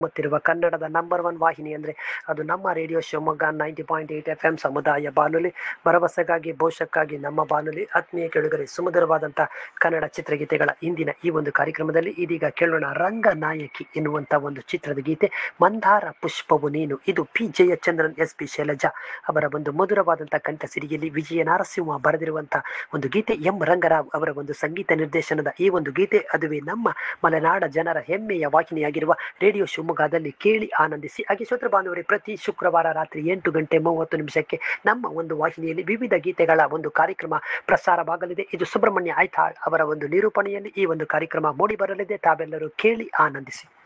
ಗೊತ್ತಿರುವ ಕನ್ನಡದ number one ವಾಹಿನಿ ಅಂದರೆ ಅದು ನಮ್ಮ radio Shivamogga ninety point eight F M ಸಮುದಾಯ ಬಾನುಲಿ ಭರವಸೆಗಾಗಿ ಭವಿಷ್ಯಕ್ಕಾಗಿ ನಮ್ಮ ಬಾನುಲಿ ಆತ್ಮೀಯ ಕೆಳಗರೆ ಸುಮಧುರವಾದಂಥ ಕನ್ನಡ ಚಿತ್ರಗೀತೆಗಳ ಇಂದಿನ ಈ ಒಂದು ಕಾರ್ಯಕ್ರಮದಲ್ಲಿ ಇದೀಗ ಕೇಳೋಣ ರಂಗನಾಯಕಿ ಎನ್ನುವಂಥ ಒಂದು ಚಿತ್ರದ ಗೀತೆ ಮಂದಾರ ಪುಷ್ಪವು ನೀನು ಇದು P Jayachandran S P Shailaja ಅವರ ಒಂದು ಮಧುರವಾದಂಥ ಕಂಠ ಸಿರಿಯಲ್ಲಿ ವಿಜಯ ನರಸಿಂಹ ಬರೆದಿರುವಂಥ ಒಂದು ಗೀತೆ ಎಂ ರಂಗರಾವ್ ಅವರ ಒಂದು ಸಂಗೀತ ನಿರ್ದೇಶನದ ಈ ಒಂದು ಗೀತೆ ಅದುವೇ ನಮ್ಮ ಮಲೆನಾಡ ಜನರ ಹೆಮ್ಮೆಯ ವಾಹಿನಿಯಾಗಿರುವ ರೇಡಿಯೋ ಶಿವಮೊಗ್ಗದಲ್ಲಿ ಕೇಳಿ ಆನಂದಿಸಿ ಹಾಗೆ ಶ್ರೋತೃ ಬಾಂಧವರೇ ಪ್ರತಿ ಶುಕ್ರವಾರ ರಾತ್ರಿ ಎಂಟು ಗಂಟೆ ಮೂವತ್ತು ನಿಮಿಷಕ್ಕೆ ನಮ್ಮ ಒಂದು ವಾಹಿನಿಯಲ್ಲಿ ವಿವಿಧ ಗೀತೆಗಳ ಒಂದು ಕಾರ್ಯಕ್ರಮ ಪ್ರಸಾರವಾಗಲಿದೆ ಇದು ಸುಬ್ರಹ್ಮಣ್ಯ ಐತಾಳ್ ಅವರ ಒಂದು ನಿರೂಪಣೆಯಲ್ಲಿ ಈ ಒಂದು ಕಾರ್ಯಕ್ರಮ ಮೂಡಿ ಬರಲಿದೆ ತಾವೆಲ್ಲರೂ ಕೇಳಿ ಆನಂದಿಸಿ